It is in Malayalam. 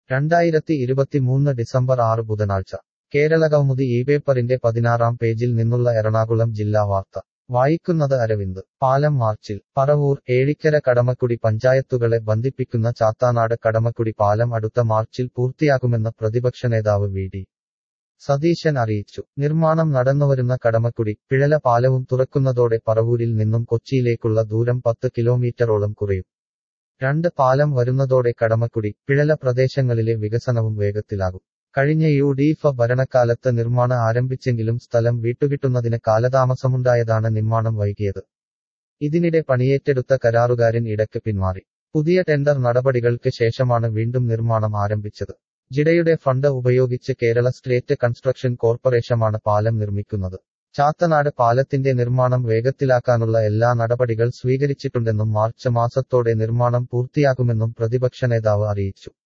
രണ്ടായിരത്തി ഇരുപത്തിമൂന്ന് ഡിസംബർ ആറ് ബുധനാഴ്ച കേരള കൗമുദി ഈ പേപ്പറിന്റെ പതിനാറാം പേജിൽ നിന്നുള്ള എറണാകുളം ജില്ലാ വാർത്ത വായിക്കുന്നത് അരവിന്ദ് പാലം മാർച്ചിൽ പറവൂർ ഏഴിക്കര കടമക്കുടി പഞ്ചായത്തുകളെ ബന്ധിപ്പിക്കുന്ന ചാത്താനാട് കടമക്കുടി പാലം അടുത്ത മാർച്ചിൽ പൂർത്തിയാകുമെന്ന് പ്രതിപക്ഷ നേതാവ് വി ഡി സതീശൻ അറിയിച്ചു നിർമ്മാണം നടന്നുവരുന്ന കടമക്കുടി പിഴല പാലവും തുറക്കുന്നതോടെ പറവൂരിൽ നിന്നും കൊച്ചിയിലേക്കുള്ള ദൂരം പത്ത് കിലോമീറ്ററോളം കുറയും രണ്ട് പാലം വരുന്നതോടെ കടമക്കുടി പിഴല പ്രദേശങ്ങളിലെ വികസനവും വേഗത്തിലാകും കഴിഞ്ഞ യു ഡി എഫ് ഭരണക്കാലത്ത് നിർമ്മാണം ആരംഭിച്ചെങ്കിലും സ്ഥലം വിട്ടുകിട്ടുന്നതിന് കാലതാമസമുണ്ടായതാണ് നിർമ്മാണം വൈകിയത് ഇതിനിടെ പണിയേറ്റെടുത്ത കരാറുകാരൻ ഇടയ്ക്ക് പിന്മാറി പുതിയ ടെൻഡർ നടപടികൾക്ക് ശേഷമാണ് വീണ്ടും നിർമ്മാണം ആരംഭിച്ചത് ജിഡയുടെ ഫണ്ട് ഉപയോഗിച്ച് കേരള സ്റ്റേറ്റ് കൺസ്ട്രക്ഷൻ കോർപ്പറേഷനാണ് പാലം നിർമ്മിക്കുന്നത് ചാത്തനാട് പാലത്തിന്റെ നിർമ്മാണം വേഗത്തിലാക്കാനുള്ള എല്ലാ നടപടികൾ സ്വീകരിച്ചിട്ടുണ്ടെന്നും മാർച്ച് മാസത്തോടെ നിർമ്മാണം പൂർത്തിയാകുമെന്നും പ്രതിപക്ഷ നേതാവ് അറിയിച്ചു